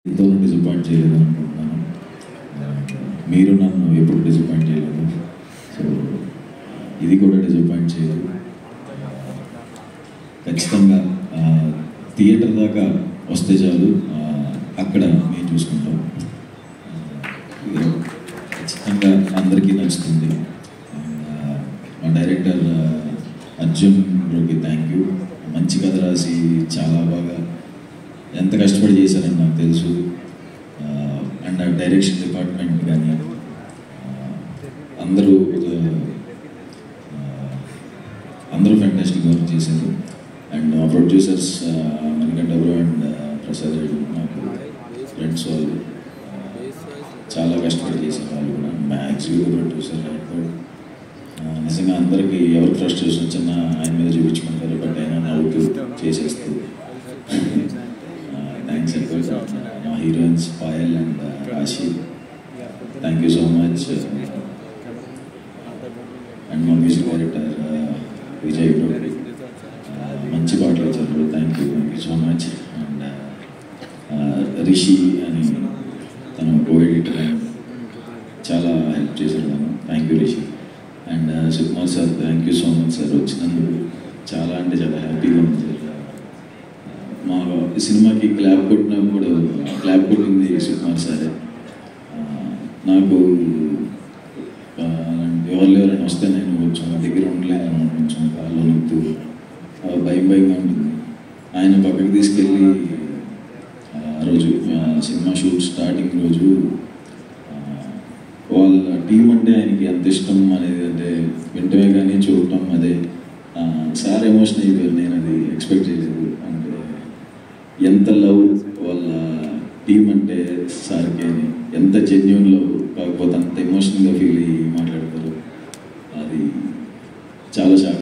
ఎంతో డిసప్పాయింట్ చేయలేదు అనుకుంటున్నాను మీరు నన్ను ఎప్పుడు డిసప్పాయింట్ చేయలేదు సో ఇది కూడా డిసప్పాయింట్ చేయదు ఖచ్చితంగా ఆ, థియేటర్ దాకా వస్తే చాలు ఆ, అక్కడ మేము చూసుకుంటాం ఆ, ఇది ఖచ్చితంగా అందరికీ నచ్చుతుంది And, ఆ, మా డైరెక్టర్ ఆ, అర్జున్ బ్రోకి థ్యాంక్ యూ మంచి కథ రాసి చాలా బాగా ఎంత కష్టపడి చేశారని నాకు తెలుసు అండ్ డైరెక్షన్ డిపార్ట్మెంట్ కానీ ఆ, అందరూ ఆ, అందరూ ఫ్యాంటాస్టిక్ వర్క్ చేశారు అండ్ మా producers Manikanta bro and Prasad Reddy నాకు ఫ్రెండ్స్ వాళ్ళు ఆ, చాలా కష్టపడి చేశారు వాళ్ళు కూడా మా ఎగ్జిక్యూటివ్ ప్రొడ్యూసర్ రైట్ నిజంగా అందరికీ ఎవరు ఫ్రస్ట్రేషన్ వచ్చినా ఆయన మీద చూపించుకుంటారు బట్ ఆయన నవ్వుతూ చేసేస్తూ థ్యాంక్స్ ఎక్కువ మా heroines Payal and Rashi thank you so much and మా మ్యూజిక్ డైరెక్టర్ విజయ్ బ్రో మంచి పాటలు ఇచ్చారు thank you thank you so much and Rishi అని తను కో ఎడిటర్ చాలా హెల్ప్ చేశారు తను thank you Rishi and Sukumar sir thank you so much sir వచ్చినందుకు చాలా అంటే చాలా హ్యాపీగా ఉంది సార్ మా సినిమాకి క్లాప్ కొట్టినప్పుడు క్లాప్ కొట్టింది సుకుమార్ సారే ఆ, నాకు ఆ, ఎవరు ఎవరైనా వస్తే నేను కొంచెం దగ్గర ఉండలేను కొంచెం కాళ్ళు నొప్పుతూ ఆ, భయం భయంగా ఉంటుంది ఆయన పక్కకి తీసుకెళ్ళి ఆ రోజు ఆ, సినిమా షూట్ స్టార్టింగ్ రోజు ఆ, వాళ్ళ టీం అంటే ఆయనకి ఎంత ఇష్టం అనేది అంటే వింటమే కానీ చూడటం అదే ఆ, సార్ ఎమోషన్ అయిపోయారు నేను అది ఎక్స్పెక్ట్ చేయలేదు అంటే ఎంత లవ్ వాళ్ళ టీం అంటే సార్కి అని ఎంత జెన్యున్ లవ్ కాకపోతే అంత ఎమోషనల్గా ఫీల్ అయ్యి మాట్లాడతారు అది చాలా షాక్